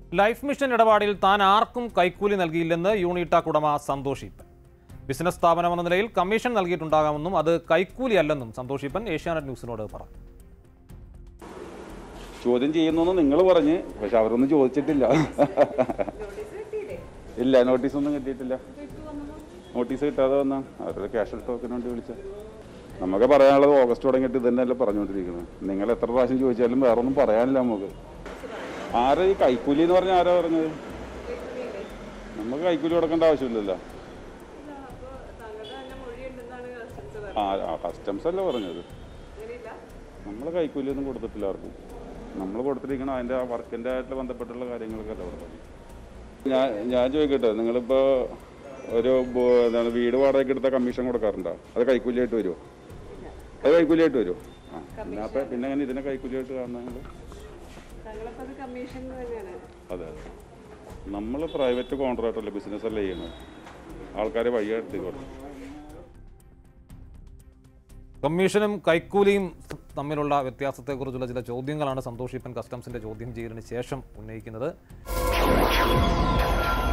life mission ഇടപാടിൽ താൻ ആർക്കും കൈക്കൂലി നൽകിയില്ലെന്ന് യൂണിടാക് ഉടമ സന്തോഷ് ഈപ്പൻ ബിസിനസ് സ്ഥാപനം എന്ന നിലയിൽ കമ്മീഷൻ നൽകിയിട്ടുണ്ടാകാമെന്നും അത് കൈക്കൂലി അല്ലെന്നും സന്തോഷ് ഈപ്പൻ ഏഷ്യാനെറ്റ് ന്യൂസിനോട് പറഞ്ഞു ചോദ്യം ചെയ്യുന്നു നിങ്ങൾ പറഞ്ഞ് പക്ഷെ അവരൊന്നും ചോദിച്ചിട്ടില്ല ഇല്ല നോട്ടീസ് ഒന്നും കിട്ടിയിട്ടില്ല നോട്ടീസ് കിട്ടാതെ വന്നാ അവരുടെ ക്യാഷ് ടോക്കിന് വേണ്ടി വിളിച്ച നമുക്ക് പറയാനുള്ളത് ഓഗസ്റ്റ് തുടങ്ങിയിട്ട് ഇത് തന്നെയല്ലേ പറഞ്ഞുകൊണ്ടിരിക്കുന്നത് നിങ്ങൾ എത്ര പ്രാവശ്യം ചോദിച്ചാലും വേറെ ഒന്നും പറയാനില്ല നമുക്ക് ആരാ ഈ കൈക്കൂലി എന്ന് പറഞ്ഞാൽ ആരാ പറഞ്ഞത് നമുക്ക് കൈക്കൂലി കൊടുക്കേണ്ട ആവശ്യമില്ലല്ലോ ആ കസ്റ്റംസ് അല്ലേ പറഞ്ഞത് നമ്മൾ കൈക്കൂലിയൊന്നും കൊടുത്തിട്ടില്ല ആർക്കും നമ്മൾ കൊടുത്തിരിക്കണം അതിൻ്റെ ആ വർക്കിൻ്റെ ആയിട്ട് ബന്ധപ്പെട്ടുള്ള കാര്യങ്ങളൊക്കെ അവിടെ പറഞ്ഞു ഞാൻ ഞാൻ ചോദിക്കട്ടെ നിങ്ങളിപ്പോൾ ഒരു ബോ- എന്താണ് വീട് വാടകയ്ക്ക് എടുത്ത കമ്മീഷൻ കൊടുക്കാറുണ്ടോ അത് കൈക്കൂലിയായിട്ട് വരുമോ അത് കൈക്കൂലിയായിട്ട് വരുമോ ആ പിന്നെ അപ്പം പിന്നെ അങ്ങനെ ഇതിനെ കൈക്കൂലിയായിട്ട് കാണുന്നത് നിങ്ങൾ ഞങ്ങളപ്പത് കമ്മീഷൻ തന്നെയാണ് അതെ അതെ നമ്മൾ പ്രൈവറ്റ് കോൺട്രാക്ടറല്ലേ ബിസിനസ് അല്ലേ ചെയ്യുന്നത് ആൾക്കാരെ വഴിയായിട്ട് കമ്മീഷനും കൈക്കൂലിയും തമ്മിലുള്ള വ്യത്യാസത്തെക്കുറിച്ചുള്ള ചില ചോദ്യങ്ങളാണ് സന്തോഷ് ഈപ്പൻ കസ്റ്റംസിന്റെ ചോദ്യം ചെയ്യലിന് ശേഷം ഉന്നയിക്കുന്നത്